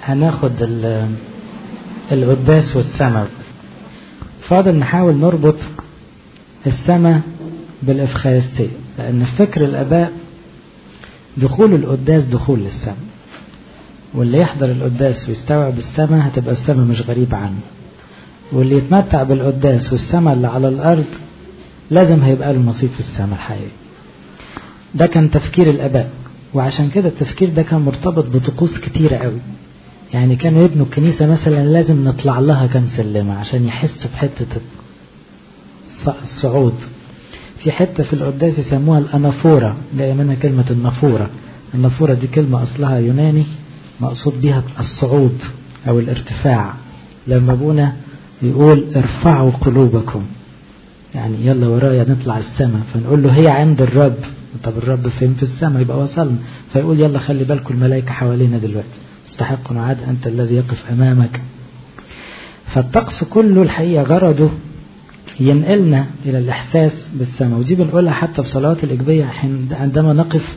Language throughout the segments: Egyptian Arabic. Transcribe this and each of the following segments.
هناخد القداس والسماء فاضل نحاول نربط السماء بالإفخارستية لأن في فكر الآباء دخول القداس دخول للسماء واللي يحضر القداس ويستوعب السماء هتبقى السماء مش غريبة عنه واللي يتمتع بالقداس والسماء اللي على الأرض لازم هيبقى له نصيب في السماء الحقيقي ده كان تفكير الآباء وعشان كده التفكير ده كان مرتبط بطقوس كتيرة قوي يعني كانوا يبنوا الكنيسة مثلا لازم نطلع لها كم سلمة عشان يحسوا بحتة الصعود في حتة في القداس يسموها الأنافورة جاية منها كلمة النافورة النافورة دي كلمة أصلها يوناني مقصود بها الصعود أو الارتفاع لما أبونا يقول ارفعوا قلوبكم يعني يلا ورايا نطلع السماء فنقول له هي عند الرب طب الرب فين في السماء يبقى وصلنا فيقول يلا خلي بالكم الملائكة حوالينا دلوقتي مستحق عاد أنت الذي يقف أمامك فالطقس كله الحقيقة غرضه ينقلنا إلى الإحساس بالسماء ودي بنقولها حتى في صلوات الإجبية عندما نقف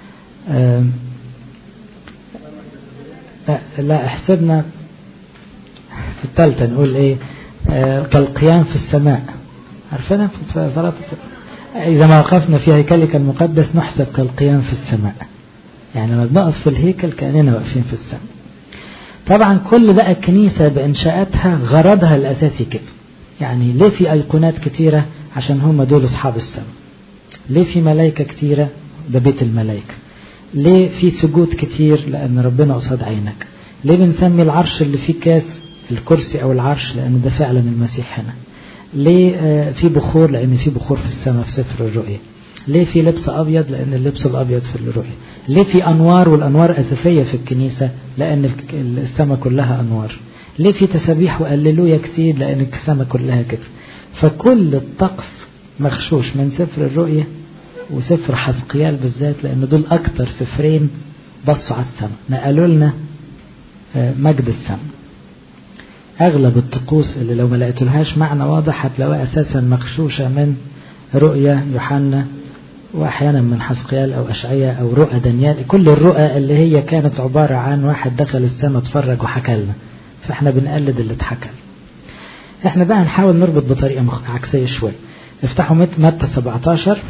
لا احسبنا في الثالثة نقول إيه كالقيام في السماء عارفينها في صلاة إذا ما وقفنا في هيكلك المقدس نحسب كالقيام في السماء يعني لما بنقف في الهيكل كأننا واقفين في السماء طبعا كل بقى الكنيسة بإنشاءاتها غرضها الأساسي كده يعني ليه في أيقونات كتيرة عشان هم دول أصحاب السماء ليه في ملائكة كتيرة ده بيت الملائكة ليه في سجود كتير لأن ربنا قصاد عينك ليه بنسمي العرش اللي فيه كاس الكرسي أو العرش لأن ده فعلا المسيح هنا ليه في بخور لأن في بخور في السماء في سفر الرؤيا ليه في لبس أبيض لأن اللبس الأبيض في الرؤيا ليه في أنوار والأنوار أساسية في الكنيسة لأن السماء كلها أنوار ليه في تسابيح وقللويا كتير لأن السماء كلها كده فكل الطقس مغشوش من سفر الرؤيا وسفر حزقيال بالذات لأن دول أكتر سفرين بصوا على السماء نقلوا لنا مجد السماء أغلب الطقوس اللي لو ما لقيتلهاش معنى واضح هتلاقوها أساسا مغشوشة من رؤيا يوحنا وأحيانا من حزقيال أو أشعياء أو رؤى دانيال كل الرؤى اللي هي كانت عبارة عن واحد دخل السماء اتفرج وحكى لنا فاحنا بنقلد اللي اتحكى احنا بقى نحاول نربط بطريقة عكسية شوية افتحوا متى 17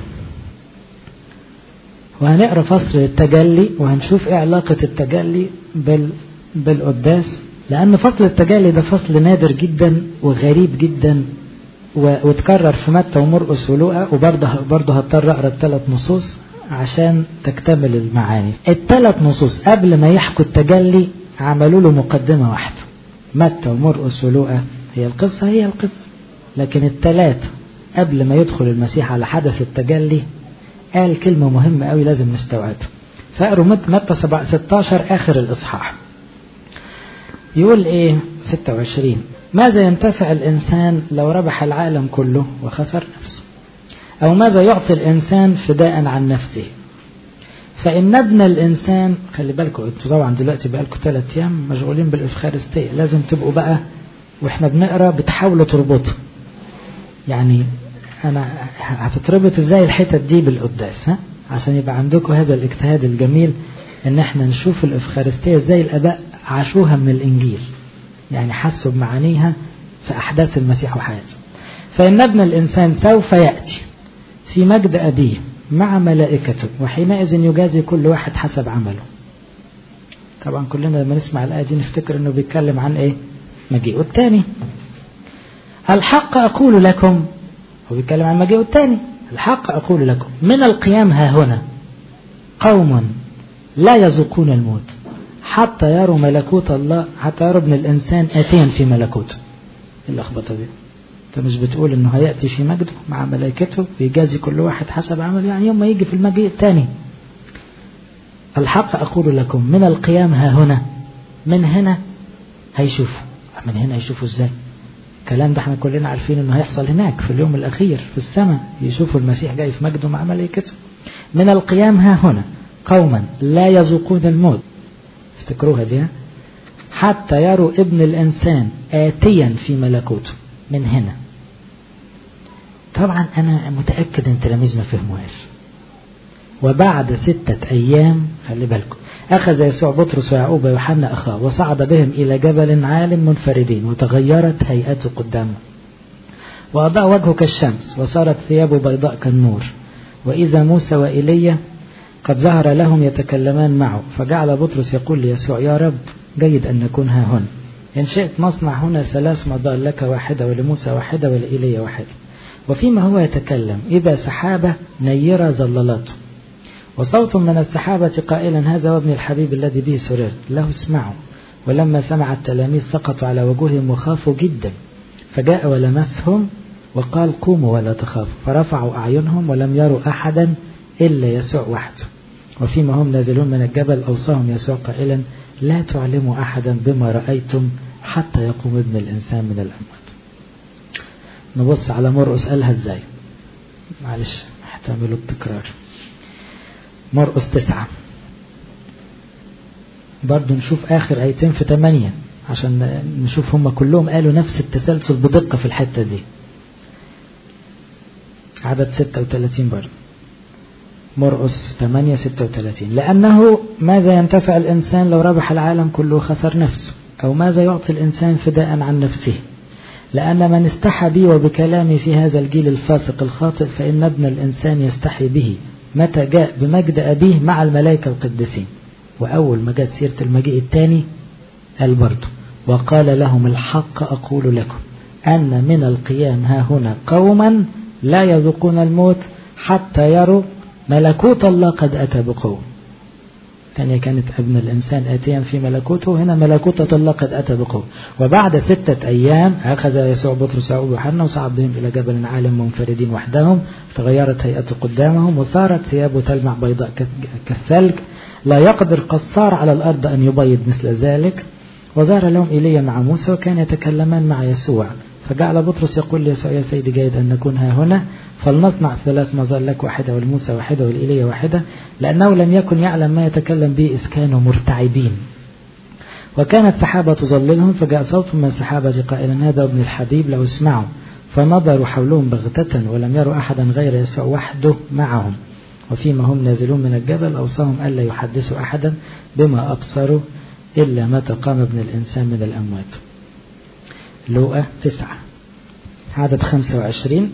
وهنقرا فصل التجلي وهنشوف ايه علاقة التجلي بال بالقداس لأن فصل التجلي ده فصل نادر جدا وغريب جدا واتكرر في متى ومرقس ولوقا وبرضه برضه هضطر اقرا الثلاث نصوص عشان تكتمل المعاني. الثلاث نصوص قبل ما يحكوا التجلي عملوا له مقدمة واحدة. متى ومرقس ولوقا هي القصة هي القصة. لكن الثلاثة قبل ما يدخل المسيح على حدث التجلي قال كلمة مهمة قوي لازم نستوعبها. فاقروا متى 16 آخر الإصحاح. يقول إيه 26 ماذا ينتفع الإنسان لو ربح العالم كله وخسر نفسه أو ماذا يعطي الإنسان فداء عن نفسه فإن ابن الإنسان خلي بالكم انتوا طبعا دلوقتي بقالكم ثلاث أيام مشغولين بالإفخارستية لازم تبقوا بقى وإحنا بنقرا بتحاولوا تربطوا يعني أنا هتتربط إزاي الحتت دي بالقداس ها عشان يبقى عندكم هذا الاجتهاد الجميل إن إحنا نشوف الإفخارستية إزاي الآباء عاشوها من الإنجيل يعني حسوا بمعانيها في أحداث المسيح وحياته فإن ابن الإنسان سوف يأتي في مجد أبيه مع ملائكته وحينئذ يجازي كل واحد حسب عمله طبعا كلنا لما نسمع الآية دي نفتكر أنه بيتكلم عن إيه مجيئه الثاني الحق أقول لكم هو بيتكلم عن مجيئه الثاني الحق أقول لكم من القيام ها هنا قوم لا يذوقون الموت حتى يروا ملكوت الله حتى يروا ابن الإنسان آتيا في ملكوته اللخبطة دي انت مش بتقول انه هيأتي في مجده مع ملائكته ويجازي كل واحد حسب عمله يعني يوم ما يجي في المجيء الثاني الحق أقول لكم من القيام ها هنا من هنا هيشوفوا من هنا يشوفوا ازاي الكلام ده احنا كلنا عارفين انه هيحصل هناك في اليوم الاخير في السماء يشوفوا المسيح جاي في مجده مع ملائكته من القيام ها هنا قوما لا يذوقون الموت افتكروها دي حتى يروا ابن الإنسان آتيا في ملكوته من هنا طبعا أنا متأكد أن تلاميذ ما فهموهاش وبعد ستة أيام خلي بالكم أخذ يسوع بطرس ويعقوب ويوحنا أخاه وصعد بهم إلى جبل عال منفردين وتغيرت هيئته قدامه وأضاء وجهه كالشمس وصارت ثيابه بيضاء كالنور وإذا موسى وإيليا قد ظهر لهم يتكلمان معه فجعل بطرس يقول ليسوع يا رب جيد أن نكون ها هنا إن شئت نصنع هنا ثلاث مضال لك واحدة ولموسى واحدة ولإيليا واحدة وفيما هو يتكلم إذا سحابة نيرة ظللته وصوت من السحابة قائلا هذا هو ابن الحبيب الذي به سررت له اسمعوا ولما سمع التلاميذ سقطوا على وجوههم وخافوا جدا فجاء ولمسهم وقال قوموا ولا تخافوا فرفعوا أعينهم ولم يروا أحدا إلا يسوع وحده وفيما هم نازلون من الجبل أوصاهم يسوع قائلا لا تعلموا أحدا بما رأيتم حتى يقوم ابن الإنسان من الأموات نبص على مرقس قالها ازاي معلش احتملوا التكرار مرقس تسعة برضو نشوف آخر آيتين في ثمانية عشان نشوف هم كلهم قالوا نفس التسلسل بدقة في الحتة دي عدد 36 برضو مرقس 8 36 لأنه ماذا ينتفع الإنسان لو ربح العالم كله خسر نفسه أو ماذا يعطي الإنسان فداء عن نفسه لأن من استحى بي وبكلامي في هذا الجيل الفاسق الخاطئ فإن ابن الإنسان يستحي به متى جاء بمجد أبيه مع الملائكة القديسين وأول ما جاءت سيرة المجيء الثاني قال برضه وقال لهم الحق أقول لكم أن من القيام ها هنا قوما لا يذوقون الموت حتى يروا ملكوت الله قد أتى بقوة الثانية كانت ابن الإنسان آتيا في ملكوته هنا ملكوت الله قد أتى بقوة وبعد ستة أيام أخذ يسوع بطرس ويعقوب ويوحنا وصعد بهم إلى جبل عالم منفردين وحدهم تغيرت هيئته قدامهم وصارت ثيابه تلمع بيضاء كالثلج لا يقدر قصار على الأرض أن يبيض مثل ذلك وظهر لهم إيليا مع موسى وكان يتكلمان مع يسوع فجعل بطرس يقول ليسوع يا سيدي جيد أن نكون ها هنا فلنصنع ثلاث مظال لك واحدة ولموسى واحدة ولإيليا واحدة لأنه لم يكن يعلم ما يتكلم به إذ كانوا مرتعبين وكانت سحابة تظللهم فجاء صوت من السحابة قائلا هذا ابن الحبيب لو اسمعوا فنظروا حولهم بغتة ولم يروا أحدا غير يسوع وحده معهم وفيما هم نازلون من الجبل أوصاهم ألا يحدثوا أحدا بما أبصروا إلا متى قام ابن الإنسان من الأموات لوقا تسعة عدد خمسة وعشرين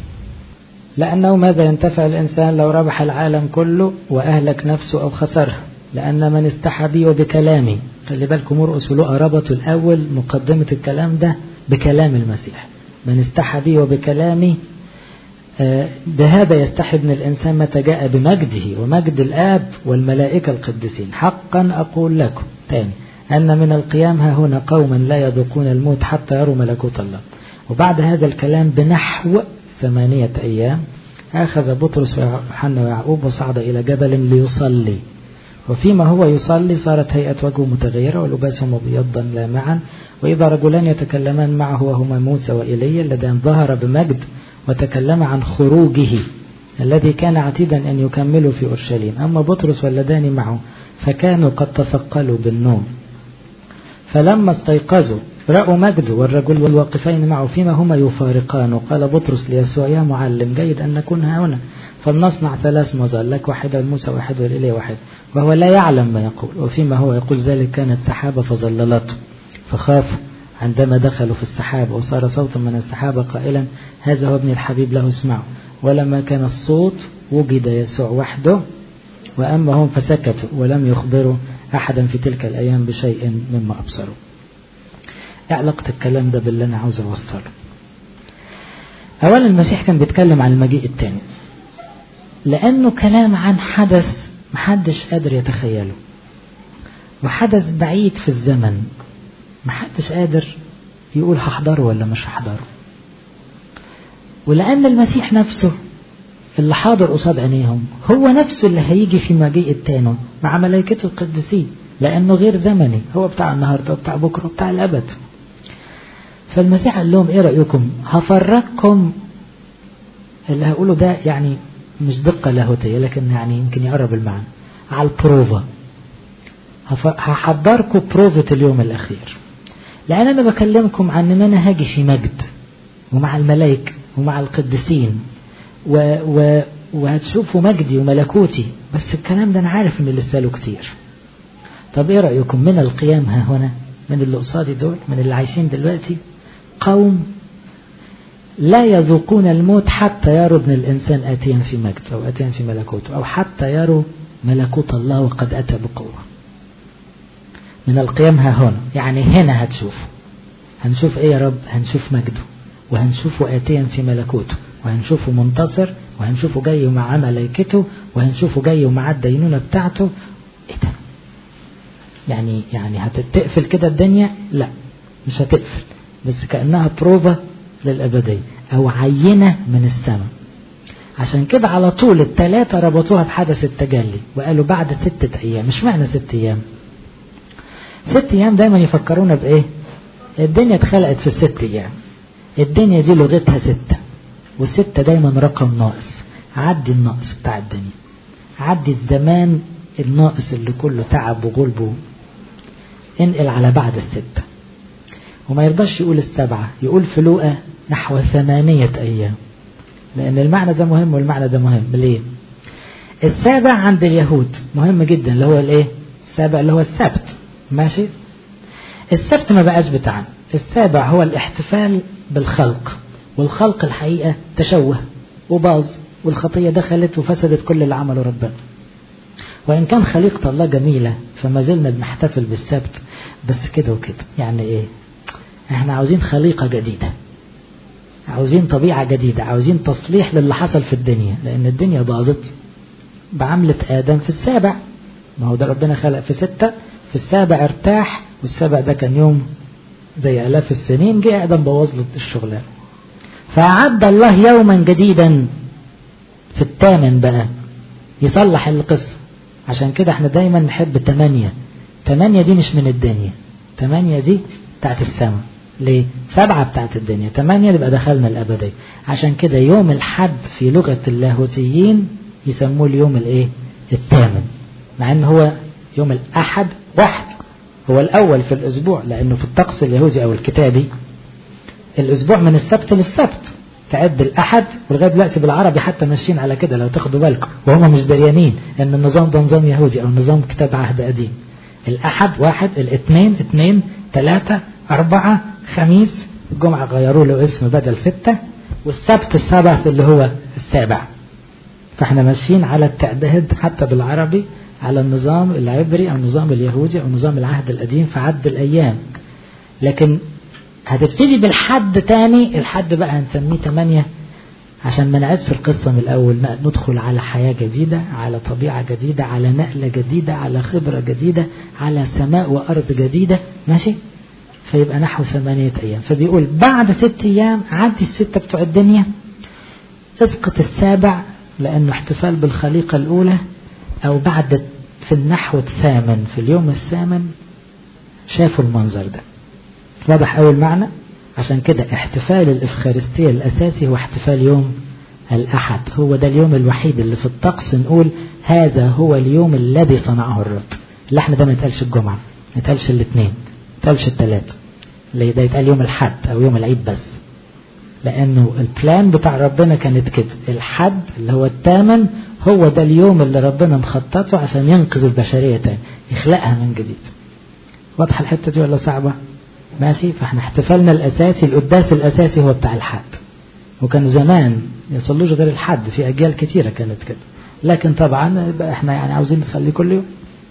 لأنه ماذا ينتفع الإنسان لو ربح العالم كله وأهلك نفسه أو خسرها لأن من استحى بي وبكلامي خلي بالكم مرقس ولقى ربطوا الأول مقدمة الكلام ده بكلام المسيح من استحى بي وبكلامي بهذا يستحي ابن الإنسان متى جاء بمجده ومجد الآب والملائكة القديسين حقا أقول لكم تاني أن من القيام ها هنا قوما لا يذوقون الموت حتى يروا ملكوت الله وبعد هذا الكلام بنحو ثمانية أيام أخذ بطرس ويوحنا ويعقوب وصعد إلى جبل ليصلي وفيما هو يصلي صارت هيئة وجهه متغيرة ولباسهم مبيضا لامعا وإذا رجلان يتكلمان معه وهما موسى وإيليا اللذان ظهر بمجد وتكلم عن خروجه الذي كان عتيدا أن يكملوا في أورشليم أما بطرس واللذان معه فكانوا قد تثقلوا بالنوم فلما استيقظوا رأوا مجده والرجل والواقفين معه فيما هما يفارقان وقال بطرس ليسوع يا معلم جيد أن نكون هنا فلنصنع ثلاث مظال لك واحدة لموسى واحد والإليه واحد وهو لا يعلم ما يقول وفيما هو يقول ذلك كانت سحابة فظللته فخافوا عندما دخلوا في السحاب وصار صوت من السحابة قائلا هذا هو ابن الحبيب له اسمعوا ولما كان الصوت وجد يسوع وحده وأما هم فسكتوا ولم يخبروا أحدا في تلك الأيام بشيء مما أبصروا ايه علاقة الكلام ده باللي أنا عاوز أوصله أولا المسيح كان بيتكلم عن المجيء الثاني لأنه كلام عن حدث محدش قادر يتخيله وحدث بعيد في الزمن محدش قادر يقول هحضره ولا مش هحضره ولأن المسيح نفسه اللي حاضر قصاد عينيهم هو نفسه اللي هيجي في مجيء التاني مع ملائكته القديسين لأنه غير زمني هو بتاع النهاردة وبتاع بكرة وبتاع الأبد فالمسيح قال لهم ايه رأيكم هفرجكم اللي هقوله ده يعني مش دقة لاهوتية لكن يعني يمكن يقرب المعنى على البروفا هحضركم بروفة اليوم الأخير لأن أنا بكلمكم عن أن أنا هاجي في مجد ومع الملائكة ومع القديسين و و وهتشوفوا مجدي وملكوتي بس الكلام ده انا عارف ان لسه له كتير طب ايه رأيكم من القيام ها هنا من اللي قصادي دول من اللي عايشين دلوقتي قوم لا يذوقون الموت حتى يروا ابن الإنسان آتيا في مجد أو آتيا في ملكوته أو حتى يروا ملكوت الله وقد أتى بقوة من القيام ها هنا يعني هنا هتشوفوا هنشوف ايه يا رب هنشوف مجده وهنشوفه آتيا في ملكوته وهنشوفه منتصر وهنشوفه جاي ومع ملائكته وهنشوفه جاي ومع الدينونة بتاعته ايه ده يعني يعني هتتقفل كده الدنيا لا مش هتقفل بس كأنها بروفة للأبدية أو عينة من السماء عشان كده على طول التلاتة ربطوها بحدث التجلي وقالوا بعد ستة أيام مش معنى ست أيام ست أيام دايما يفكرونا بإيه الدنيا اتخلقت في الست أيام الدنيا دي لغتها ستة والستة دايما رقم ناقص عدي الناقص بتاع الدنيا عدي الزمان الناقص اللي كله تعب وغلب انقل على بعد الستة وما يرضاش يقول السبعة يقول في لوقا نحو ثمانية أيام لأن المعنى ده مهم والمعنى ده مهم ليه السابع عند اليهود مهم جدا اللي هو الايه السابع اللي هو السبت ماشي السبت ما بقاش بتاعنا السابع هو الاحتفال بالخلق والخلق الحقيقة تشوه وباظ والخطية دخلت وفسدت كل اللي عمله ربنا وإن كان خليقة الله جميلة فما زلنا بنحتفل بالسبت بس كده وكده يعني إيه احنا عاوزين خليقة جديدة عاوزين طبيعة جديدة عاوزين تصليح للي حصل في الدنيا لأن الدنيا باظت بعملة آدم في السابع ما هو ده ربنا خلق في ستة في السابع ارتاح والسابع ده كان يوم زي آلاف السنين جه آدم بوظ له الشغلانة فأعد الله يوما جديدا في الثامن بقى يصلح القصة عشان كده احنا دايما نحب تمانية تمانية دي مش من الدنيا تمانية دي بتاعت السماء ليه سبعة بتاعت الدنيا تمانية يبقى دخلنا الأبدية عشان كده يوم الحد في لغة اللاهوتيين يسموه اليوم الايه الثامن مع ان هو يوم الأحد واحد هو الأول في الأسبوع لأنه في الطقس اليهودي أو الكتابي الأسبوع من السبت للسبت تعد الأحد ولغاية دلوقتي بالعربي حتى ماشيين على كده لو تاخدوا بالكم وهم مش دريانين إن النظام ده نظام يهودي أو نظام كتاب عهد قديم الأحد واحد الاثنين اثنين ثلاثة أربعة خميس الجمعة غيروا له اسم بدل ستة والسبت السبت اللي هو السابع فاحنا ماشيين على التعداد حتى بالعربي على النظام العبري أو النظام اليهودي أو نظام العهد القديم في عد الأيام لكن هتبتدي بالحد تاني الحد بقى هنسميه تمانية عشان ما نعدش القصة من الأول ندخل على حياة جديدة على طبيعة جديدة على نقلة جديدة على خبرة جديدة على سماء وأرض جديدة ماشي فيبقى نحو ثمانية أيام فبيقول بعد ست أيام عدي الستة بتوع الدنيا اسقط السابع لأنه احتفال بالخليقة الأولى أو بعد في النحو الثامن في اليوم الثامن شافوا المنظر ده واضح أول معنى عشان كده احتفال الإفخارستية الأساسي هو احتفال يوم الأحد هو ده اليوم الوحيد اللي في الطقس نقول هذا هو اليوم الذي صنعه الرب اللحن ده ما يتقالش الجمعة ما يتقالش الاثنين ما يتقالش الثلاثة اللي ده يتقال يوم الحد أو يوم العيد بس لأنه البلان بتاع ربنا كانت كده الحد اللي هو الثامن هو ده اليوم اللي ربنا مخططه عشان ينقذ البشرية تاني يخلقها من جديد واضحة الحتة دي ولا صعبة ماشي فاحنا احتفالنا الأساسي القداس الأساسي هو بتاع الحد وكانوا زمان يصلوش غير الحد في أجيال كتيرة كانت كده لكن طبعا احنا يعني عاوزين نصلي كل يوم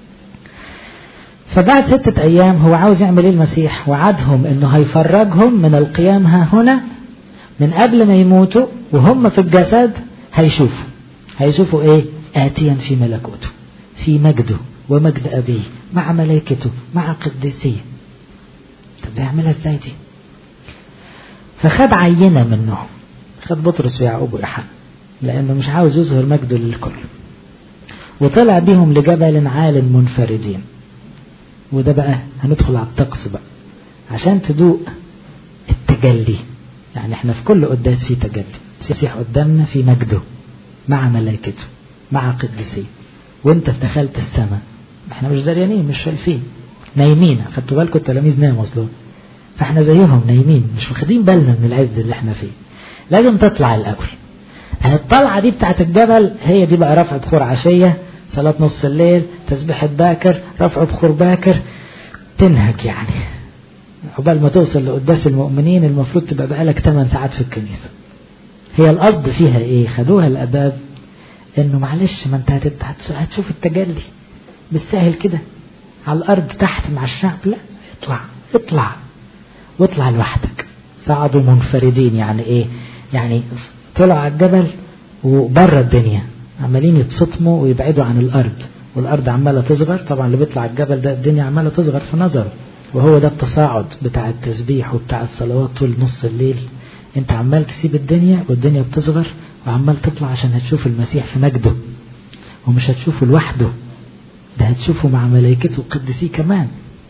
فبعد ستة أيام هو عاوز يعمل إيه المسيح وعدهم إنه هيفرجهم من القيام ها هنا من قبل ما يموتوا وهم في الجسد هيشوفوا هيشوفوا إيه آتيا في ملكوته في مجده ومجد أبيه مع ملائكته مع قديسيه طب ده يعملها ازاي دي فخد عينة منهم خد بطرس ويعقوب ويوحنا لأنه مش عاوز يظهر مجده للكل وطلع بيهم لجبل عال منفردين وده بقى هندخل على الطقس بقى عشان تدوق التجلي يعني احنا في كل قداس في تجلي مسيح قدامنا في مجده مع ملائكته مع قديسيه وانت دخلت السماء احنا مش دريانين مش شايفين نايمين خدتوا بالكم التلاميذ ناموا اصلا فاحنا زيهم نايمين مش واخدين بالنا من العز اللي احنا فيه لازم تطلع الاول الطلعة دي بتاعت الجبل هي دي بقى رفع بخور عشية صلاة نص الليل تسبيحة باكر رفع بخور باكر تنهج يعني عقبال ما توصل لقداس المؤمنين المفروض تبقى بقالك 8 ساعات في الكنيسة هي القصد فيها ايه خدوها الاباب انه معلش ما انت هتشوف التجلي بالسهل كده على الارض تحت مع الشعب لا اطلع اطلع واطلع لوحدك صعدوا منفردين يعني ايه يعني طلعوا على الجبل وبره الدنيا عمالين يتفطموا ويبعدوا عن الارض والارض عماله تصغر طبعا اللي بيطلع الجبل ده الدنيا عماله تصغر في نظره وهو ده التصاعد بتاع التسبيح وبتاع الصلوات طول نص الليل انت عمال تسيب الدنيا والدنيا بتصغر وعمال تطلع عشان هتشوف المسيح في مجده ومش هتشوفه لوحده ده هتشوفه مع ملائكته وقدسيه كمان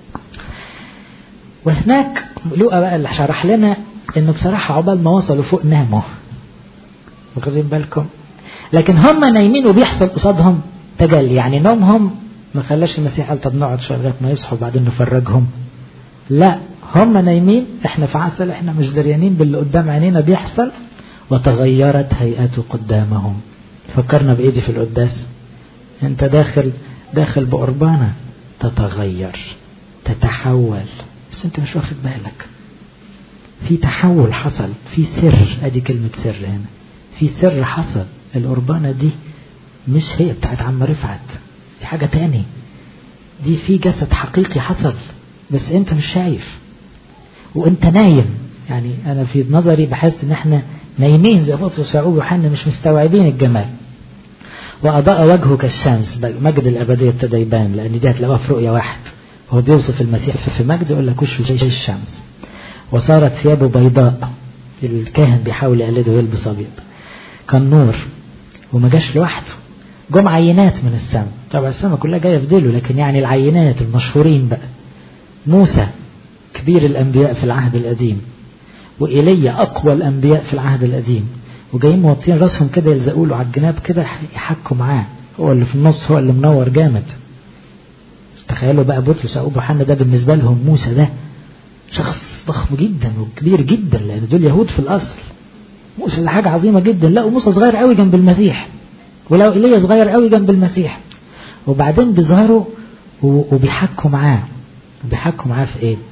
وهناك لوقا بقى اللي شرح لنا انه بصراحة عقبال ما وصلوا فوق ناموا واخدين بالكم لكن هم نايمين وبيحصل قصادهم تجلي يعني نومهم ما خلاش المسيح قال طب نقعد شويه لغايه ما يصحوا وبعدين نفرجهم لا هم نايمين احنا في عسل احنا مش دريانين باللي قدام عينينا بيحصل وتغيرت هيئته قدامهم فكرنا بايدي في القداس انت داخل داخل بقربانة تتغير تتحول بس انت مش واخد بالك في تحول حصل في سر ادي كلمة سر هنا في سر حصل القربانة دي مش هي بتاعت عم رفعت دي حاجة تاني دي في جسد حقيقي حصل بس انت مش شايف وانت نايم يعني انا في نظري بحس ان احنا نايمين زي بطرس ويعقوب وحنا مش مستوعبين الجمال وأضاء وجهه كالشمس مجد الأبدية ابتدى يبان لأن دي هتلاقوها في رؤية واحد هو بيوصف المسيح في مجد يقول لك وشه زي الشمس وصارت ثيابه بيضاء الكاهن بيحاول يقلده ويلبس أبيض كان نور وما جاش لوحده جم عينات من السماء طبعا السماء كلها جايه في ديله لكن يعني العينات المشهورين بقى موسى كبير الانبياء في العهد القديم وإيليا أقوى الأنبياء في العهد القديم وجايين موطين راسهم كده يلزقوا له على الجناب كده يحكوا معاه هو اللي في النص هو اللي منور جامد تخيلوا بقى بطرس أو يوحنا ده بالنسبة لهم موسى ده شخص ضخم جدا وكبير جدا لأن دول يهود في الأصل موسى ده حاجة عظيمة جدا لا وموسى صغير قوي جنب المسيح ولو إيليا صغير قوي جنب المسيح وبعدين بيظهروا وبيحكوا معاه بيحكوا معاه في ايه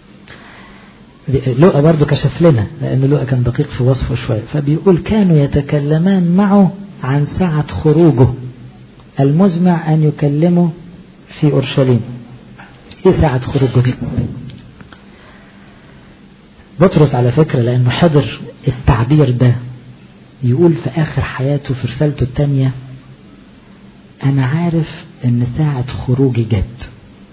لؤى برضه كشف لنا لأن لؤى كان دقيق في وصفه شوية فبيقول كانوا يتكلمان معه عن ساعة خروجه المزمع أن يكلمه في أورشليم إيه ساعة خروجه دي بطرس على فكرة لأنه حضر التعبير ده يقول في آخر حياته في رسالته الثانية أنا عارف إن ساعة خروجي جت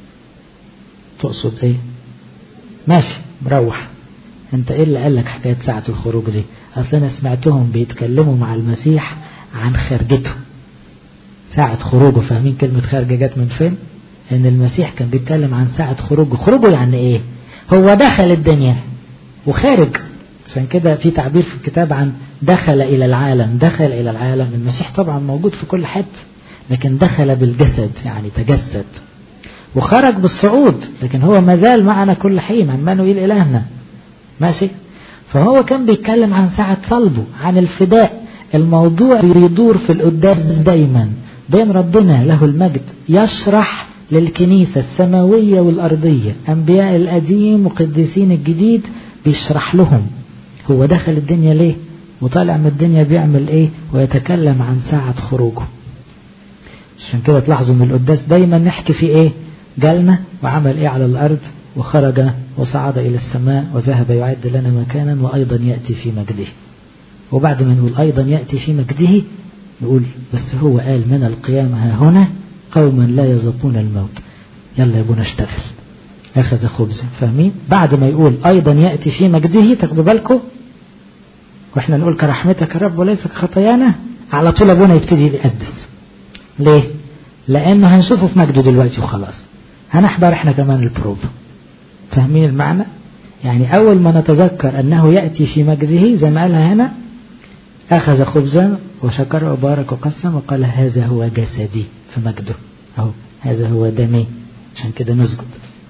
تقصد إيه؟ ماشي مروح انت ايه اللي قال لك حكايه ساعه الخروج دي اصل انا سمعتهم بيتكلموا مع المسيح عن خارجته ساعه خروجه فاهمين كلمه خارجه جت من فين ان المسيح كان بيتكلم عن ساعه خروجه خروجه يعني ايه هو دخل الدنيا وخارج عشان كده في تعبير في الكتاب عن دخل الى العالم دخل الى العالم المسيح طبعا موجود في كل حته لكن دخل بالجسد يعني تجسد وخرج بالصعود لكن هو ما زال معنا كل حين عمانويل إلهنا ماشي فهو كان بيتكلم عن ساعة صلبه عن الفداء الموضوع بيدور في القداس دايما بين ربنا له المجد يشرح للكنيسة السماوية والأرضية أنبياء القديم وقديسين الجديد بيشرح لهم هو دخل الدنيا ليه وطالع من الدنيا بيعمل ايه ويتكلم عن ساعة خروجه عشان كده تلاحظوا من القداس دايما نحكي في ايه جالنا وعمل ايه على الارض وخرج وصعد الى السماء وذهب يعد لنا مكانا وايضا ياتي في مجده وبعد ما نقول ايضا ياتي في مجده نقول بس هو قال من القيامة ها هنا قوما لا يذوقون الموت يلا يا ابونا اشتغل اخذ خبزا فاهمين بعد ما يقول ايضا ياتي في مجده تاخدوا بالكم واحنا نقول كرحمتك يا رب وليس كخطايانا على طول ابونا يبتدي يقدس ليه لانه هنشوفه في مجده دلوقتي وخلاص هنحضر احنا كمان البروب فاهمين المعنى يعني اول ما نتذكر انه ياتي في مجده زي ما قالها هنا اخذ خبزا وشكر وبارك وقسم وقال هذا هو جسدي في مجده اهو هذا هو دمي عشان كده نسجد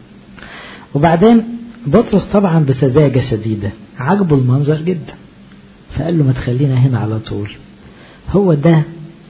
وبعدين بطرس طبعا بسذاجة شديدة عجبه المنظر جدا فقال له ما تخلينا هنا على طول هو ده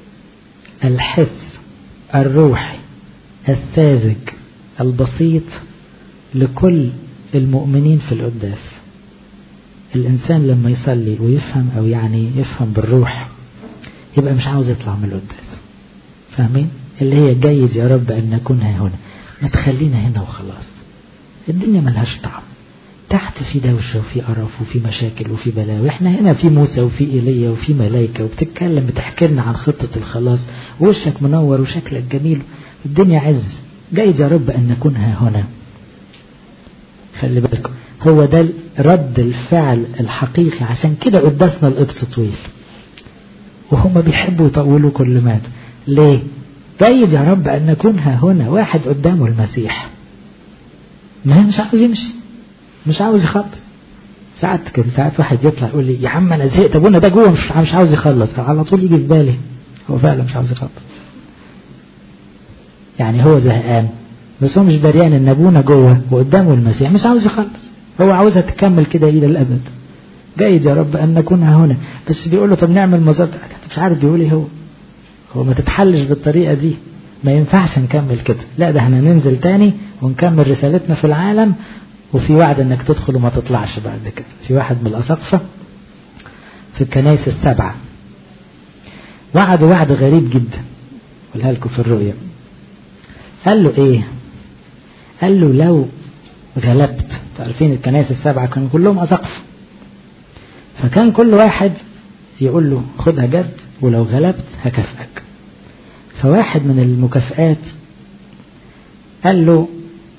الحس الروحي الساذج البسيط لكل المؤمنين في القداس الإنسان لما يصلي ويفهم أو يعني يفهم بالروح يبقى مش عاوز يطلع من القداس فاهمين اللي هي جيد يا رب أن نكون ها هنا ما تخلينا هنا وخلاص الدنيا ملهاش طعم تحت في دوشة وفي قرف وفي مشاكل وفي بلاوي احنا هنا في موسى وفي ايليا وفي ملائكة وبتتكلم بتحكي لنا عن خطة الخلاص ووشك منور وشكلك جميل الدنيا عز جيد يا رب أن نكون ها هنا خلي بالكم هو ده رد الفعل الحقيقي عشان كده قداسنا القبط طويل وهم بيحبوا يطولوا كل مات ليه جيد يا رب أن نكون ها هنا واحد قدامه المسيح ما مش عاوز يمشي مش عاوز يخلص ساعات كده ساعات واحد يطلع يقول لي يا عم انا زهقت ابونا ده جوه مش مش عاوز يخلص على طول يجي في بالي هو فعلا مش عاوز يخلص يعني هو زهقان بس هو مش دريان ان ابونا جوه وقدامه المسيح مش عاوز يخلص هو عاوزها تكمل كده الى الابد جيد يا رب ان نكون هنا بس بيقول له طب نعمل مظبط مش عارف بيقول ايه هو هو ما تتحلش بالطريقه دي ما ينفعش نكمل كده لا ده احنا ننزل تاني ونكمل رسالتنا في العالم وفي وعد انك تدخل وما تطلعش بعد كده في واحد من الاساقفه في الكنائس السبعه وعد وعد غريب جدا قولها لكم في الرؤيا قال له ايه قال له لو غلبت عارفين الكنائس السبعه كانوا كلهم اساقفه فكان كل واحد يقول له خدها جد ولو غلبت هكافئك فواحد من المكافئات قال له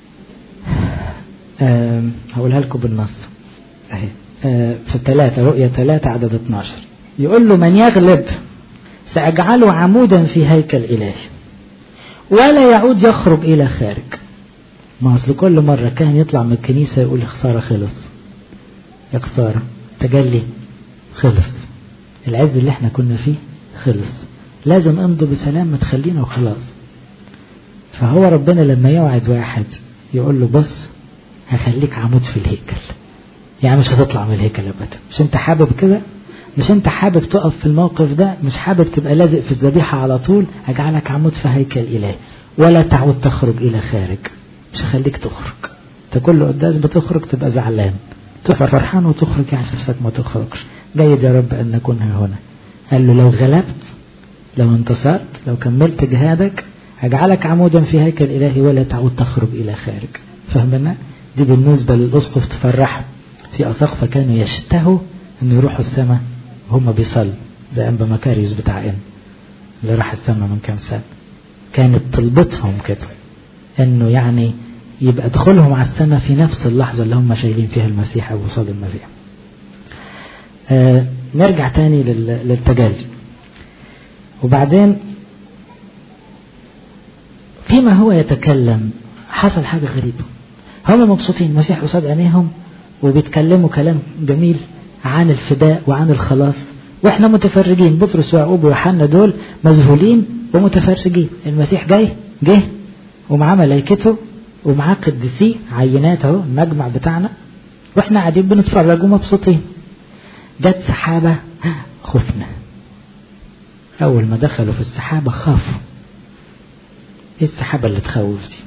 أه هقولها لكم بالنص اهي أه في الثلاثة رؤية ثلاثة عدد 12 يقول له من يغلب سأجعله عمودا في هيكل إلهي ولا يعود يخرج إلى خارج ما أصل كل مرة كان يطلع من الكنيسة يقول خسارة خلص يا خسارة تجلي خلص العز اللي احنا كنا فيه خلص لازم امضوا بسلام ما تخلينا وخلاص فهو ربنا لما يوعد واحد يقول له بص هخليك عمود في الهيكل يعني مش هتطلع من الهيكل ابدا مش انت حابب كده مش انت حابب تقف في الموقف ده مش حابب تبقى لازق في الذبيحة على طول اجعلك عمود في هيكل الهي ولا تعود تخرج الى خارج مش هخليك تخرج انت كل قداس بتخرج تبقى زعلان تبقى فرحان وتخرج يعني نفسك ما تخرجش جيد يا رب ان نكون هنا قال له لو غلبت لو انتصرت لو كملت جهادك هجعلك عمودا في هيكل الهي ولا تعود تخرج الى خارج فهمنا دي بالنسبة للأسقف تفرحوا في أساقفة كانوا يشتهوا أن يروحوا السماء وهم بيصلوا زي أنبا مكاريوس بتاع إن اللي راح السماء من كام سنة كانت طلبتهم كده أنه يعني يبقى دخولهم على السماء في نفس اللحظة اللي هم شايلين فيها المسيح أو وصال المسيح آه نرجع تاني للتجلي وبعدين فيما هو يتكلم حصل حاجة غريبة هم مبسوطين المسيح قصاد عينيهم وبيتكلموا كلام جميل عن الفداء وعن الخلاص واحنا متفرجين بطرس ويعقوب ويوحنا دول مذهولين ومتفرجين المسيح جاي جه ومعاه ملائكته ومعاه قديسيه عينات اهو المجمع بتاعنا واحنا قاعدين بنتفرج ومبسوطين جت سحابة خفنا أول ما دخلوا في السحابة خافوا إيه السحابة اللي تخوف دي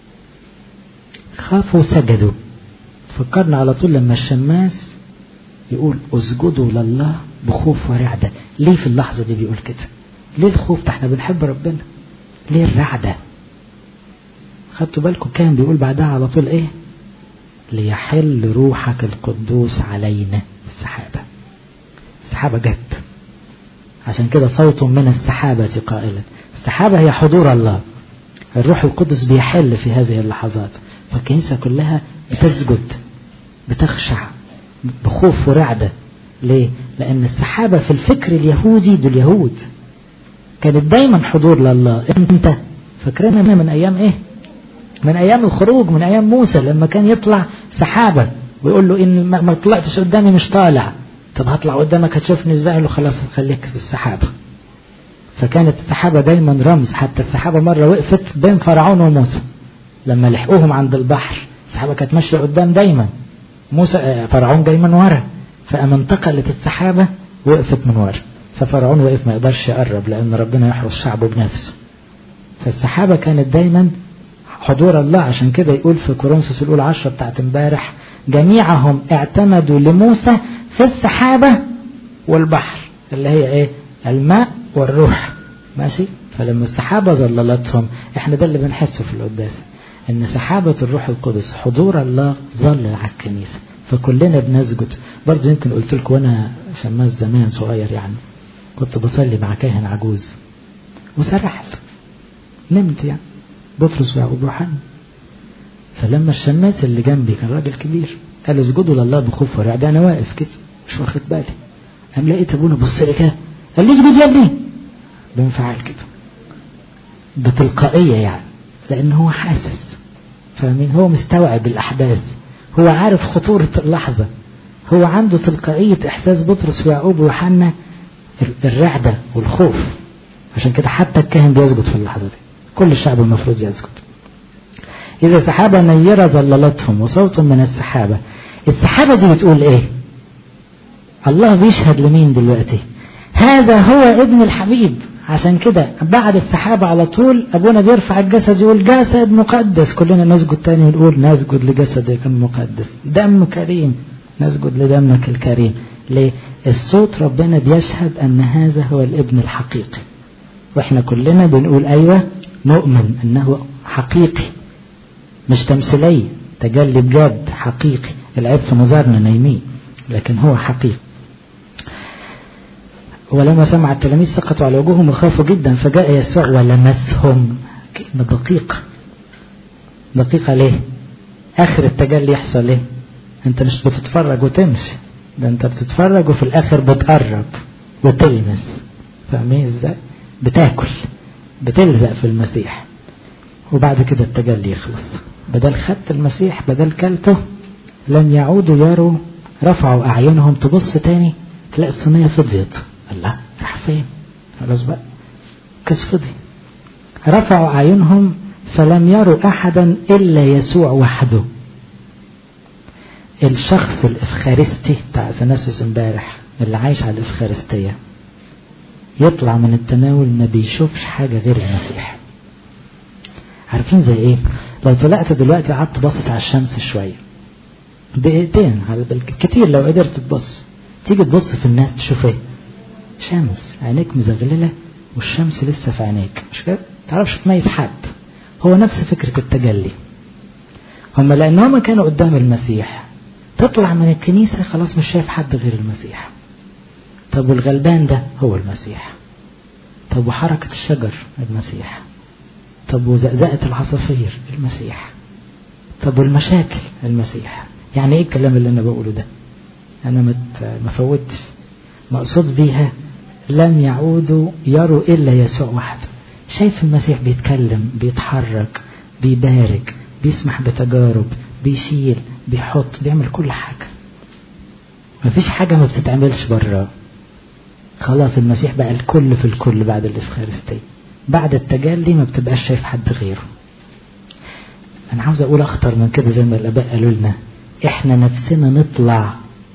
خافوا وسجدوا فكرنا على طول لما الشماس يقول اسجدوا لله بخوف ورعدة ليه في اللحظة دي بيقول كده ليه الخوف ده احنا بنحب ربنا ليه الرعدة خدتوا بالكم كان بيقول بعدها على طول ايه ليحل روحك القدوس علينا السحابة السحابة جت عشان كده صوت من السحابة قائلا السحابة هي حضور الله الروح القدس بيحل في هذه اللحظات فالكنيسة كلها بتسجد بتخشع بخوف ورعدة ليه؟ لأن السحابة في الفكر اليهودي دول يهود كانت دايما حضور لله انت فاكرينها من أيام إيه؟ من أيام الخروج من أيام موسى لما كان يطلع سحابة ويقول له إن ما طلعتش قدامي مش طالع طب هطلع قدامك هتشوفني ازاي له خلاص خليك في السحابة فكانت السحابة دايما رمز حتى السحابة مرة وقفت بين فرعون وموسى لما لحقوهم عند البحر السحابة كانت ماشية قدام دايما موسى فرعون جاي من ورا فأما انتقلت السحابة وقفت من ورا ففرعون وقف ما يقدرش يقرب لأن ربنا يحرس شعبه بنفسه فالسحابة كانت دايما حضور الله عشان كده يقول في كورنثوس الأولى عشرة بتاعت امبارح جميعهم اعتمدوا لموسى في السحابة والبحر اللي هي ايه الماء والروح ماشي فلما السحابة ظللتهم احنا ده اللي بنحسه في القداس ان سحابة الروح القدس حضور الله ظلل على الكنيسة فكلنا بنسجد برضه يمكن قلت لكم وانا شماس زمان صغير يعني كنت بصلي مع كاهن عجوز وسرحت نمت يعني بطرس ويعقوب ويوحنا فلما الشماس اللي جنبي كان راجل كبير قال اسجدوا لله بخوف ورعب انا واقف كده مش واخد بالي قام لقيت ابونا بص لي كده قال لي اسجد يا ابني بانفعال كده بتلقائيه يعني لان هو حاسس فاهمين هو مستوعب الاحداث هو عارف خطوره اللحظه هو عنده تلقائيه احساس بطرس ويعقوب ويوحنا الرعده والخوف عشان كده حتى الكاهن بيسجد في اللحظه دي كل الشعب المفروض يسجد إذا سحابة نيرة ظللتهم وصوت من السحابة السحابة دي بتقول إيه الله بيشهد لمين دلوقتي هذا هو ابن الحبيب عشان كده بعد السحابة على طول أبونا بيرفع الجسد يقول جسد مقدس كلنا نسجد تاني ونقول نسجد لجسدك المقدس دم كريم نسجد لدمك الكريم ليه الصوت ربنا بيشهد أن هذا هو الابن الحقيقي واحنا كلنا بنقول أيوة نؤمن أنه حقيقي مش تمثيلية تجلي بجد حقيقي العيب في نظرنا نايمين لكن هو حقيقي ولما سمع التلاميذ سقطوا على وجوههم وخافوا جدا فجاء يسوع ولمسهم كلمة دقيقة دقيقة ليه آخر التجلي يحصل ليه انت مش بتتفرج وتمشي ده انت بتتفرج وفي الآخر بتقرب وتلمس فاهمين ازاي بتاكل بتلزق في المسيح وبعد كده التجلي يخلص بدل خدت المسيح بدل كلته لم يعودوا يروا رفعوا أعينهم تبص تاني تلاقي الصينية فضيت الله راح فين خلاص بقى كاس فضي رفعوا أعينهم فلم يروا أحدا إلا يسوع وحده الشخص الإفخارستي بتاع سناسوس امبارح اللي عايش على الإفخارستية يطلع من التناول ما بيشوفش حاجة غير المسيح عارفين زي ايه لو طلعت دلوقتي قعدت باصص على الشمس شويه دقيقتين على بالك كتير لو قدرت تبص تيجي تبص في الناس تشوف ايه شمس عينيك مزغلله والشمس لسه في عينيك مش كده تعرفش تميز حد هو نفس فكره التجلي هم لان هم كانوا قدام المسيح تطلع من الكنيسه خلاص مش شايف حد غير المسيح طب والغلبان ده هو المسيح طب وحركه الشجر المسيح طب وزقزقة العصافير المسيح طب والمشاكل المسيح يعني ايه الكلام اللي انا بقوله ده انا ما فوتش مقصود بيها لم يعودوا يروا الا يسوع وحده شايف المسيح بيتكلم بيتحرك بيبارك بيسمح بتجارب بيشيل بيحط بيعمل كل حاجة مفيش حاجة ما بتتعملش بره خلاص المسيح بقى الكل في الكل بعد الإفخارستية بعد التجلي ما بتبقاش شايف حد غيره انا عاوز اقول اخطر من كده زي ما الاباء قالوا لنا احنا نفسنا نطلع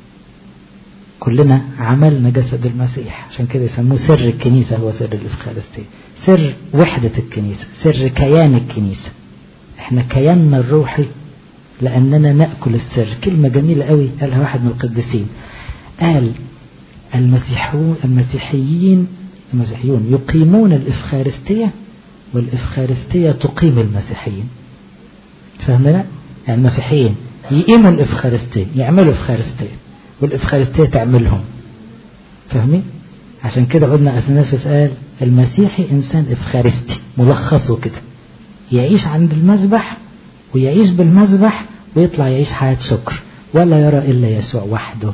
كلنا عملنا جسد المسيح عشان كده يسموه سر الكنيسة هو سر الإفخارستية سر وحدة الكنيسة سر كيان الكنيسة احنا كياننا الروحي لأننا نأكل السر كلمة جميلة قوي قالها واحد من القديسين قال المسيحون المسيحيين المسيحيون يقيمون الإفخارستية والإفخارستية تقيم المسيحيين فهمنا؟ يعني المسيحيين يقيموا الإفخارستية يعملوا إفخارستية والإفخارستية تعملهم فاهمين؟ عشان كده قلنا أثناسوس قال المسيحي إنسان إفخارستي ملخصه كده يعيش عند المذبح ويعيش بالمذبح ويطلع يعيش حياة شكر ولا يرى إلا يسوع وحده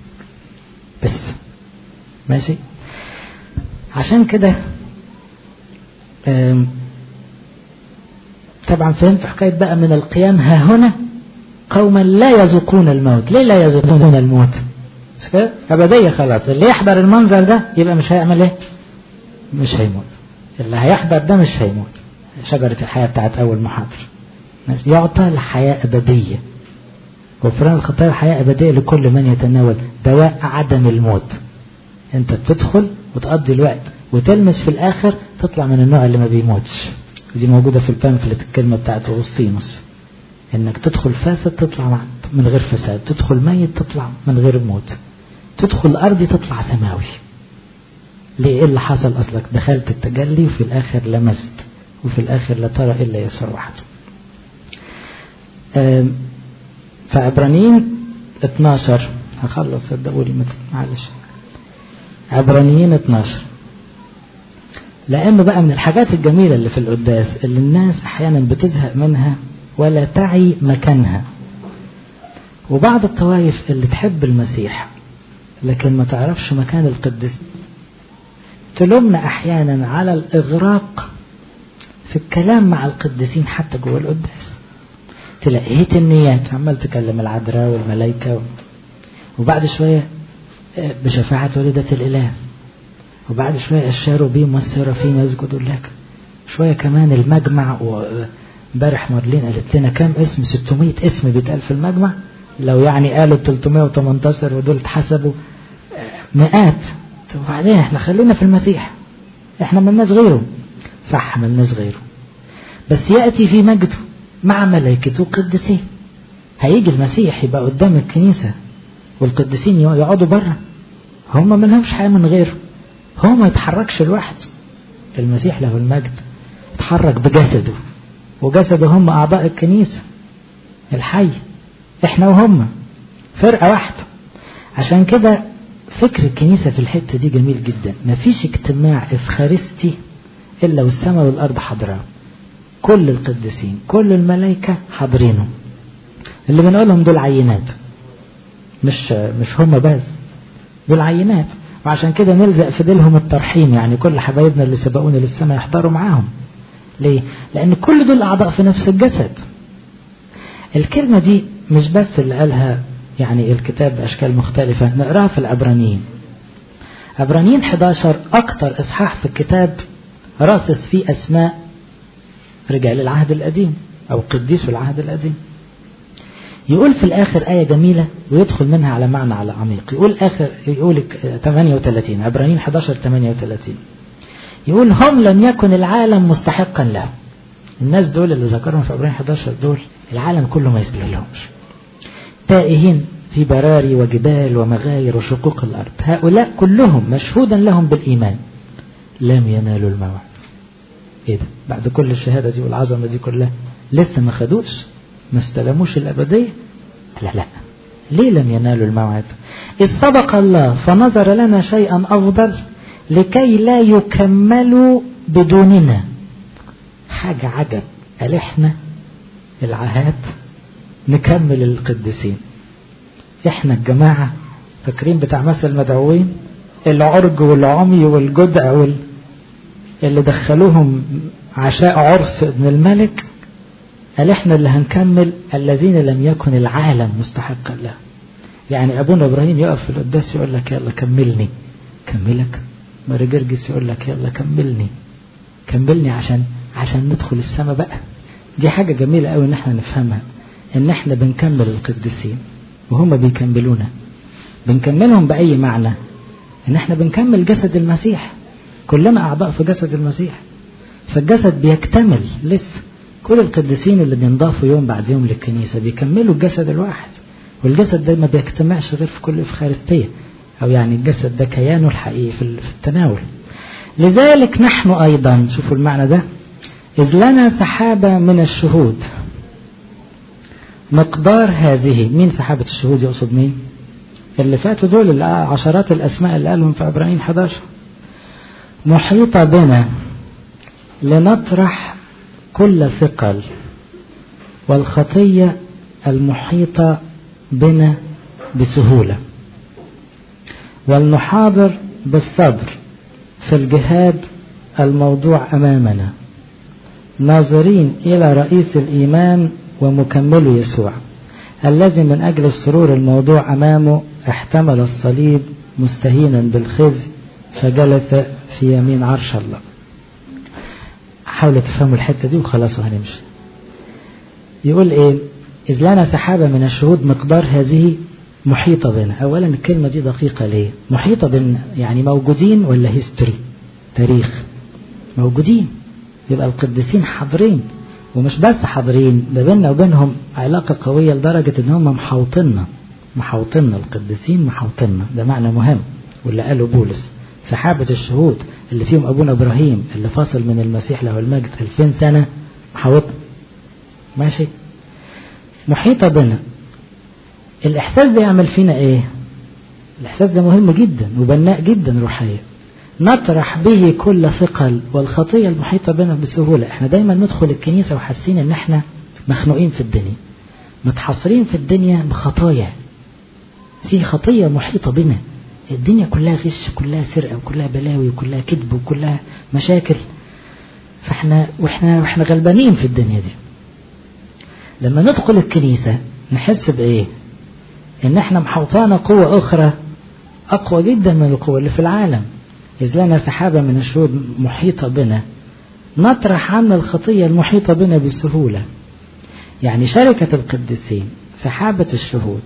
بس ماشي عشان كده طبعا فهمت حكاية بقى من القيام ها هنا قوما لا يذوقون الموت ليه لا يذوقون الموت مش كده أبدية خلاص اللي يحضر المنظر ده يبقى مش هيعمل ايه مش هيموت اللي هيحضر ده مش هيموت شجرة الحياة بتاعت أول محاضرة يعطى الحياة أبدية غفران الخطايا حياة أبدية لكل من يتناول دواء عدم الموت أنت بتدخل وتقضي الوقت وتلمس في الآخر تطلع من النوع اللي ما بيموتش دي موجودة في البامفلت الكلمة بتاعت أغسطينوس إنك تدخل فاسد تطلع من غير فساد تدخل ميت تطلع من غير موت تدخل أرضي تطلع سماوي ليه إيه اللي حصل أصلك دخلت التجلي وفي الآخر لمست وفي الآخر لا ترى إلا يسوع وحده فعبرانيين 12 هخلص صدقوا لي معلش عبرانيين 12 لأنه بقى من الحاجات الجميلة اللي في القداس اللي الناس أحيانا بتزهق منها ولا تعي مكانها وبعض الطوائف اللي تحب المسيح لكن ما تعرفش مكان القديس تلومنا أحيانا على الإغراق في الكلام مع القديسين حتى جوه القداس تلاقيت النيات عمال تكلم العذراء والملائكة و... وبعد شوية بشفاعة والدة الإله وبعد شوية الشاروبيم والسرافيم يسجدوا لك شوية كمان المجمع وامبارح مارلين قالت لنا كام اسم 600 اسم بيتقال في المجمع لو يعني قالوا 318 ودول اتحسبوا مئات طب وبعدين احنا خلينا في المسيح احنا ملناش غيره صح ملناش غيره بس يأتي في مجده مع ملائكته قدسين هيجي المسيح يبقى قدام الكنيسة والقديسين يقعدوا بره هم ما لهمش حياة من غيره هو ما يتحركش لوحده المسيح له المجد يتحرك بجسده وجسده هم أعضاء الكنيسة الحي احنا وهم فرقة واحدة عشان كده فكر الكنيسة في الحتة دي جميل جدا مفيش اجتماع افخارستي إلا والسماء والأرض حاضراه كل القديسين كل الملائكة حاضرينه اللي بنقولهم دول عينات مش مش هم بس دول عينات وعشان كده نلزق في ديلهم الترحيم يعني كل حبايبنا اللي سبقونا للسماء يحضروا معاهم ليه؟ لأن كل دول أعضاء في نفس الجسد الكلمة دي مش بس اللي قالها يعني الكتاب بأشكال مختلفة نقراها في العبرانيين عبرانيين 11 أكتر إصحاح في الكتاب راصص فيه أسماء رجال العهد القديم أو قديس في العهد القديم يقول في الآخر آية جميلة ويدخل منها على معنى على عميق يقول آخر يقول 38 عبرانيين 11 38 يقول هم لم يكن العالم مستحقا له الناس دول اللي ذكرهم في عبرانيين 11 دول العالم كله ما يسبح لهمش تائهين في براري وجبال ومغاير وشقوق الأرض هؤلاء كلهم مشهودا لهم بالإيمان لم ينالوا الموعد ايه ده بعد كل الشهادة دي والعظمة دي كلها لسه ما خدوش ما استلموش الأبدية لا لا ليه لم ينالوا الموعد إذ سبق الله فنظر لنا شيئا أفضل لكي لا يكملوا بدوننا حاجة عجب قال احنا العهات نكمل القديسين احنا الجماعة فاكرين بتاع مثل المدعوين العرج والعمي والجدع وال... اللي دخلوهم عشاء عرس ابن الملك قال احنا اللي هنكمل الذين لم يكن العالم مستحقا له يعني ابونا ابراهيم يقف في القداس يقول لك يلا كملني كملك ماري جرجس يقول لك يلا كملني كملني عشان عشان ندخل السماء بقى دي حاجة جميلة قوي ان احنا نفهمها ان احنا بنكمل القديسين وهم بيكملونا بنكملهم بأي معنى ان احنا بنكمل جسد المسيح كلنا اعضاء في جسد المسيح فالجسد بيكتمل لسه كل القديسين اللي بينضافوا يوم بعد يوم للكنيسة بيكملوا الجسد الواحد والجسد ده ما بيجتمعش غير في كل إفخارستية أو يعني الجسد ده كيانه الحقيقي في التناول لذلك نحن أيضا شوفوا المعنى ده إذ لنا سحابة من الشهود مقدار هذه مين سحابة الشهود يقصد مين اللي فاتوا دول عشرات الأسماء اللي قالهم في عبرانيين 11 محيطة بنا لنطرح كل ثقل والخطية المحيطة بنا بسهولة والنحاضر بالصبر في الجهاد الموضوع أمامنا ناظرين إلى رئيس الإيمان ومكمل يسوع الذي من أجل السرور الموضوع أمامه احتمل الصليب مستهينا بالخزي فجلس في يمين عرش الله حاولوا تفهموا الحتة دي وخلاص هنمشي يقول ايه إذ لنا سحابة من الشهود مقدار هذه محيطة بنا أولا الكلمة دي دقيقة ليه محيطة بنا يعني موجودين ولا هيستوري تاريخ موجودين يبقى القديسين حاضرين ومش بس حاضرين ده بيننا وبينهم علاقة قوية لدرجة ان هم محوطنا محوطنا القديسين محوطنا ده معنى مهم واللي قاله بولس سحابة الشهود اللي فيهم أبونا إبراهيم اللي فاصل من المسيح له المجد 2000 سنة محوطنا ماشي محيطة بنا الإحساس ده يعمل فينا إيه الإحساس ده مهم جدا وبناء جدا روحيا نطرح به كل ثقل والخطية المحيطة بنا بسهولة احنا دايما ندخل الكنيسة وحاسين ان احنا مخنوقين في الدنيا متحصرين في الدنيا بخطايا في خطية محيطة بنا الدنيا كلها غش كلها سرقة وكلها بلاوي وكلها كذب وكلها مشاكل فاحنا واحنا واحنا غلبانين في الدنيا دي لما ندخل الكنيسة نحس بإيه؟ إن إحنا محوطانا قوة أخرى أقوى جدا من القوة اللي في العالم إذ لنا سحابة من الشهود محيطة بنا نطرح عنا الخطية المحيطة بنا بسهولة يعني شركة القديسين سحابة الشهود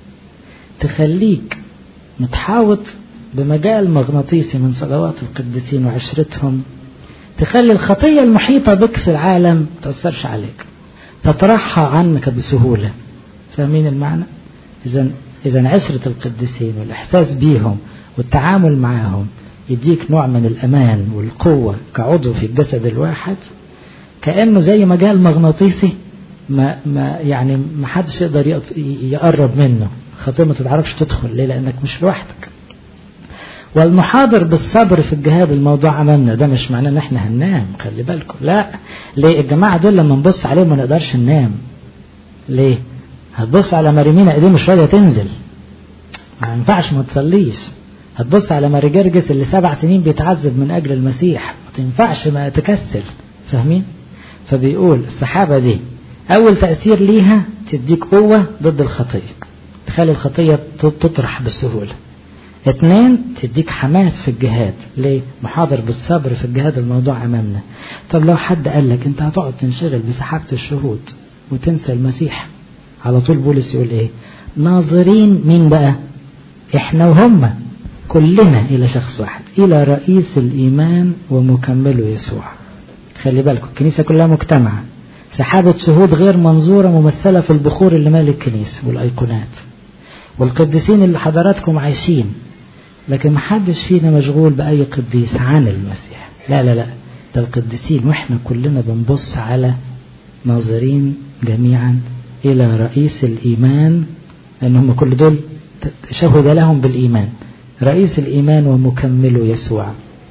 تخليك متحاوط بمجال مغناطيسي من صلوات القديسين وعشرتهم تخلي الخطية المحيطة بك في العالم تأثرش عليك تطرحها عنك بسهولة فاهمين المعنى إذا إذا عشرة القديسين والإحساس بيهم والتعامل معهم يديك نوع من الأمان والقوة كعضو في الجسد الواحد كأنه زي مجال مغناطيسي ما ما يعني ما حدش يقدر يقرب منه خطية ما تتعرفش تدخل ليه لأنك مش لوحدك والمحاضر بالصبر في الجهاد الموضوع أمامنا ده مش معناه إن إحنا هننام خلي بالكم لا ليه الجماعة دول لما نبص عليهم ما نقدرش ننام ليه هتبص على مريمينا ايديه مش راضية تنزل ما ينفعش ما تصليش هتبص على ماري جرجس اللي سبع سنين بيتعذب من أجل المسيح ما تنفعش ما تكسل فاهمين فبيقول السحابة دي أول تأثير ليها تديك قوة ضد الخطية تخلي الخطية تطرح بسهولة اثنين تديك حماس في الجهاد ليه محاضر بالصبر في الجهاد الموضوع أمامنا طب لو حد قال لك انت هتقعد تنشغل بسحابة الشهود وتنسى المسيح على طول بولس يقول ايه ناظرين مين بقى احنا وهم كلنا الى شخص واحد الى رئيس الايمان ومكمله يسوع خلي بالكم الكنيسة كلها مجتمعة سحابة شهود غير منظورة ممثلة في البخور اللي مال الكنيسة والأيقونات والقديسين اللي حضراتكم عايشين لكن محدش فينا مشغول بأي قديس عن المسيح لا لا لا ده القديسين واحنا كلنا بنبص على ناظرين جميعا إلى رئيس الإيمان لأن هم كل دول شهد لهم بالإيمان رئيس الإيمان ومكمله يسوع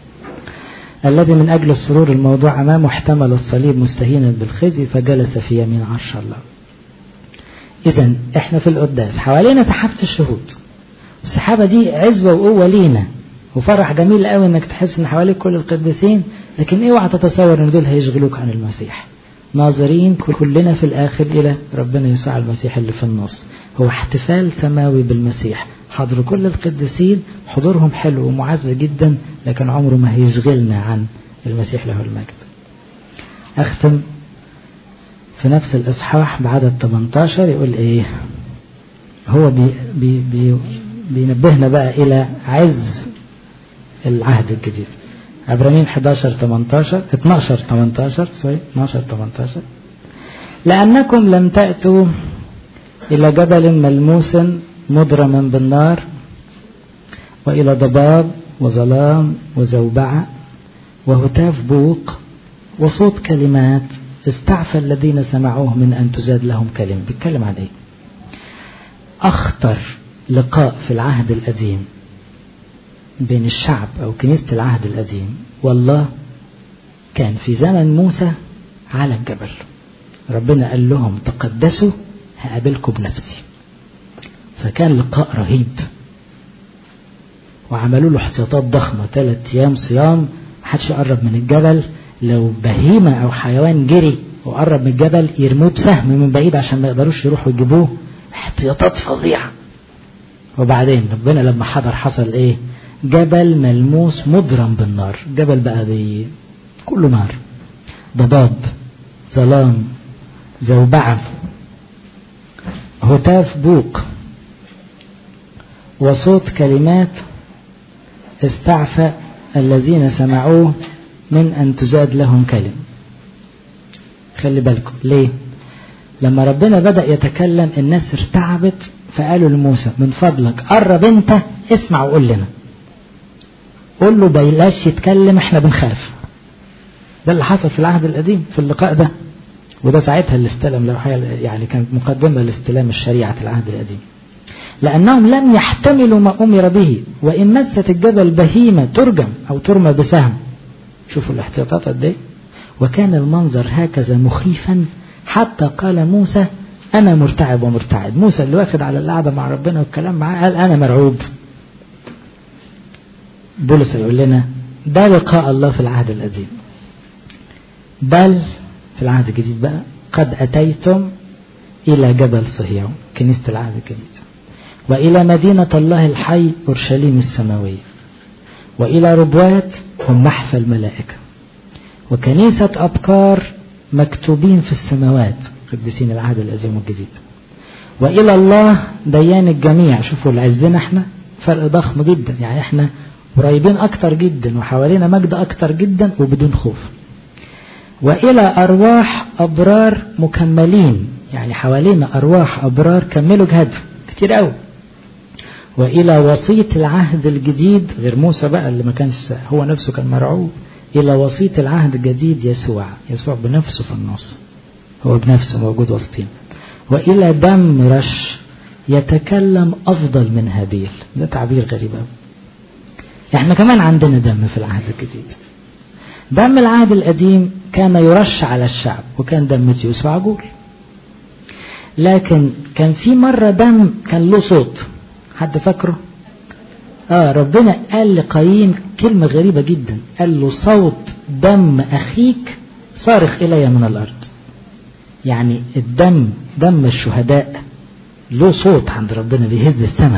الذي من أجل السرور الموضوع أمامه احتمل الصليب مستهينا بالخزي فجلس في يمين عرش الله إذا إحنا في القداس حوالينا سحابة الشهود والسحابة دي عزوة وقوة لينا وفرح جميل قوي انك تحس ان حواليك كل القديسين لكن اوعى تتصور ان دول هيشغلوك عن المسيح ناظرين كلنا في الاخر الى ربنا يسوع المسيح اللي في النص هو احتفال سماوي بالمسيح حضر كل القديسين حضورهم حلو ومعز جدا لكن عمره ما هيشغلنا عن المسيح له المجد اختم في نفس الاصحاح بعدد 18 يقول ايه هو بي بي بي بينبهنا بقى الى عز العهد الجديد عبرانيين 11 18 12 18 سوري 12 18 لأنكم لم تأتوا إلى جبل ملموس مضرما بالنار وإلى ضباب وظلام وزوبعة وهتاف بوق وصوت كلمات استعفى الذين سمعوه من أن تزاد لهم كلمة بيتكلم عن إيه أخطر لقاء في العهد القديم بين الشعب أو كنيسة العهد القديم والله كان في زمن موسى على الجبل ربنا قال لهم تقدسوا هقابلكم بنفسي فكان لقاء رهيب وعملوا له احتياطات ضخمة ثلاث أيام صيام محدش يقرب من الجبل لو بهيمة أو حيوان جري وقرب من الجبل يرموه بسهم من بعيد عشان ما يقدروش يروحوا يجيبوه احتياطات فظيعة وبعدين ربنا لما حضر حصل ايه جبل ملموس مضرم بالنار جبل بقى دي كله نار ضباب ظلام زوبعة هتاف بوق وصوت كلمات استعفى الذين سمعوه من أن تزاد لهم كلمة خلي بالكم ليه لما ربنا بدأ يتكلم الناس ارتعبت فقالوا لموسى من فضلك قرب انت اسمع وقول لنا قول له بلاش يتكلم احنا بنخاف ده اللي حصل في العهد القديم في اللقاء ده وده ساعتها اللي استلم لو يعني كانت مقدمة لاستلام الشريعة العهد القديم لأنهم لم يحتملوا ما أمر به وإن مست الجبل بهيمة ترجم أو ترمى بسهم شوفوا الاحتياطات قد ايه وكان المنظر هكذا مخيفا حتى قال موسى أنا مرتعب ومرتعد موسى اللي واخد على القعدة مع ربنا والكلام معاه قال أنا مرعوب بولس يقول لنا ده لقاء الله في العهد القديم بل في العهد الجديد بقى قد أتيتم إلى جبل صهيون كنيسة العهد الجديد وإلى مدينة الله الحي أورشليم السماوية وإلى ربوات هم محفى الملائكة وكنيسة أبكار مكتوبين في السماوات قديسين العهد القديم والجديد وإلى الله ديان الجميع شوفوا العزنا احنا فرق ضخم جدا يعني احنا قريبين أكتر جدا وحوالينا مجد أكتر جدا وبدون خوف وإلى أرواح أبرار مكملين يعني حوالينا أرواح أبرار كملوا جهادهم كتير قوي وإلى وسيط العهد الجديد غير موسى بقى اللي ما كانش هو نفسه كان مرعوب إلى وسيط العهد الجديد يسوع يسوع بنفسه في النص هو بنفسه موجود وسطين وإلى دم رش يتكلم أفضل من هابيل ده تعبير غريب قوي احنا كمان عندنا دم في العهد الجديد دم العهد القديم كان يرش على الشعب وكان دم تيوس وعجول لكن كان في مرة دم كان له صوت حد فاكره اه ربنا قال لقايين كلمة غريبة جدا قال له صوت دم أخيك صارخ إلي من الأرض يعني الدم دم الشهداء له صوت عند ربنا بيهز السماء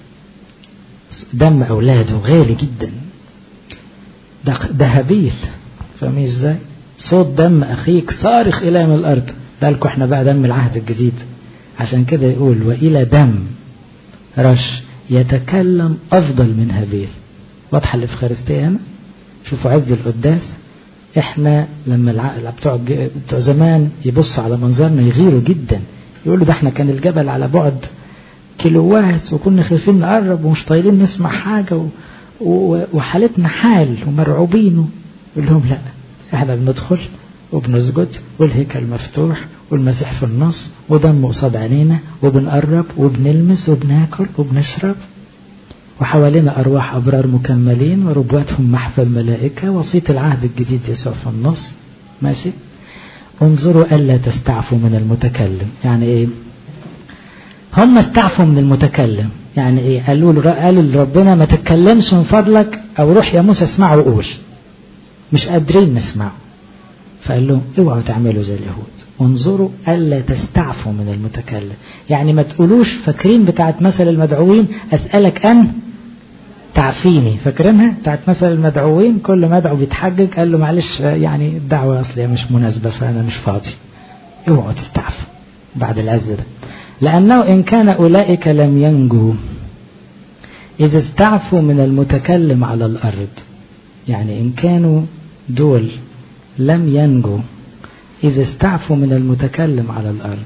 دم أولاده غالي جدا ده, ده هابيل فاهمين ازاي صوت دم أخيك صارخ إلي من الأرض بالكم احنا بقى دم العهد الجديد عشان كده يقول وإلى دم رش يتكلم أفضل من هابيل واضحة الإفخارستية هنا شوفوا عز القداس احنا لما العقل بتوع بتوع زمان يبصوا على منظرنا يغيروا جدا يقولوا ده احنا كان الجبل على بعد كيلوات وكنا خايفين نقرب ومش طايلين نسمع حاجة و... و... وحالتنا حال ومرعوبين يقول لهم لا احنا بندخل وبنسجد والهيكل مفتوح والمسيح في النص ودم قصاد عينينا وبنقرب وبنلمس وبناكل وبنشرب وحوالينا أرواح أبرار مكملين وربواتهم محفى الملائكة وسيط العهد الجديد يسوع في النص ماشي انظروا ألا تستعفوا من المتكلم يعني إيه هم استعفوا من المتكلم يعني إيه قالوا قالوا لربنا ما تتكلمش من فضلك أو روح يا موسى اسمعه وقول مش قادرين نسمعه فقال لهم اوعوا تعملوا زي اليهود انظروا ألا تستعفوا من المتكلم يعني ما تقولوش فاكرين بتاعت مثل المدعوين أسألك أن تعفيني فاكرينها بتاعت مثل المدعوين كل مدعو بيتحجج قال له معلش يعني الدعوة أصلية مش مناسبة فأنا مش فاضي اوعوا تستعفوا بعد العز ده لأنه إن كان أولئك لم ينجوا إذا استعفوا من المتكلم على الأرض يعني إن كانوا دول لم ينجوا إذا استعفوا من المتكلم على الأرض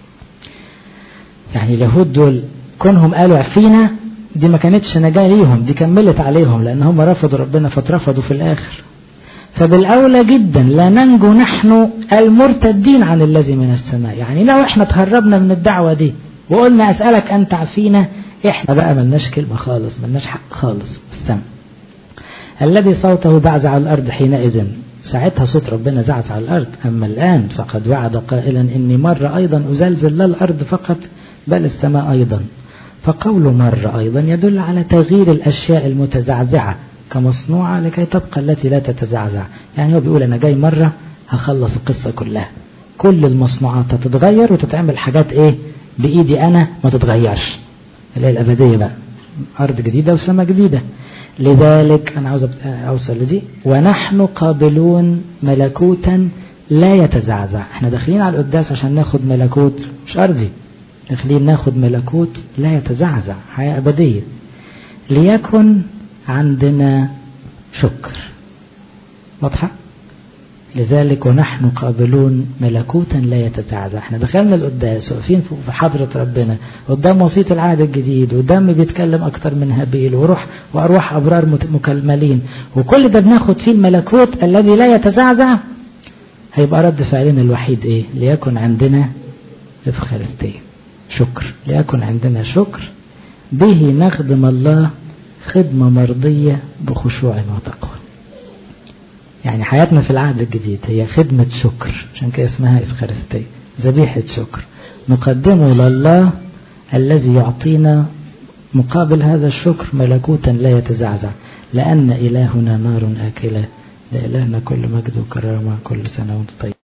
يعني اليهود دول كونهم قالوا عفينا دي ما كانتش نجاة ليهم دي كملت عليهم لأن هم رفضوا ربنا فاترفضوا في الآخر فبالأولى جدا لا ننجو نحن المرتدين عن الذي من السماء يعني لو احنا تهربنا من الدعوة دي وقلنا أسألك أن تعفينا احنا بقى ملناش كلمة خالص ملناش حق خالص في السماء الذي صوته بعزع الأرض حينئذ ساعتها صوت ربنا زعت على الأرض أما الآن فقد وعد قائلا إني مرة أيضا أزلزل لا الأرض فقط بل السماء أيضا فقول مرة أيضا يدل على تغيير الأشياء المتزعزعة كمصنوعة لكي تبقى التي لا تتزعزع يعني هو بيقول أنا جاي مرة هخلص القصة كلها كل المصنوعات هتتغير وتتعمل حاجات إيه بإيدي أنا ما تتغيرش اللي هي الأبدية بقى أرض جديدة وسماء جديدة لذلك أنا عاوز أوصل لدي ونحن قابلون ملكوتا لا يتزعزع احنا داخلين على القداس عشان ناخد ملكوت مش أرضي داخلين ناخد ملكوت لا يتزعزع حياة أبدية ليكن عندنا شكر واضحة لذلك ونحن قابلون ملكوتا لا يتزعزع احنا دخلنا القداس واقفين في حضرة ربنا قدام وسيط العهد الجديد ودم بيتكلم اكتر من هابيل وروح وارواح ابرار مكلملين وكل ده بناخد فيه الملكوت الذي لا يتزعزع هيبقى رد فعلنا الوحيد ايه ليكن عندنا افخارستيه شكر ليكن عندنا شكر به نخدم الله خدمة مرضية بخشوع وتقوى يعني حياتنا في العهد الجديد هي خدمة شكر عشان كده اسمها إفخارستية ذبيحة شكر نقدمه لله الذي يعطينا مقابل هذا الشكر ملكوتا لا يتزعزع لأن إلهنا نار آكلة لإلهنا كل مجد وكرامة كل سنة وانت طيب